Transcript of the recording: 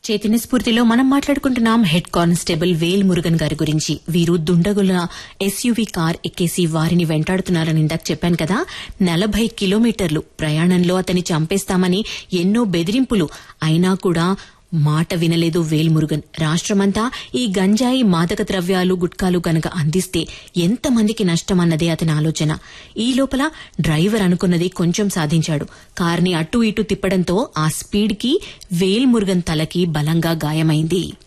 చైతన్య స్ఫూర్తిలో మనం మాట్లాడుకుంటున్నాం head constable వేల్ మురుగన్ గారి గురించి వీరు దుండగుల ఎస్యూవీ కార్ ఎక్కేసి వారిని వెంటాడుతున్నారని ఇందాక చెప్పాను కదా నలభై కిలోమీటర్లు ప్రయాణంలో అతన్ని చంపేస్తామని ఎన్నో బెదిరింపులు అయినా కూడా మాట వినలేదు వేల్ మురుగన్ రాష్ట్రమంతా ఈ గంజాయి మాదక ద్రవ్యాలు గుట్కాలు గనక అందిస్తే ఎంతమందికి నష్టమన్నదే అతని ఆలోచన ఈ లోపల డ్రైవర్ అనుకున్నది కొంచెం సాధించాడు కార్ని అటు ఇటు తిప్పడంతో ఆ స్పీడ్కి వేల్ మురుగన్ తలకి బలంగా గాయమైంది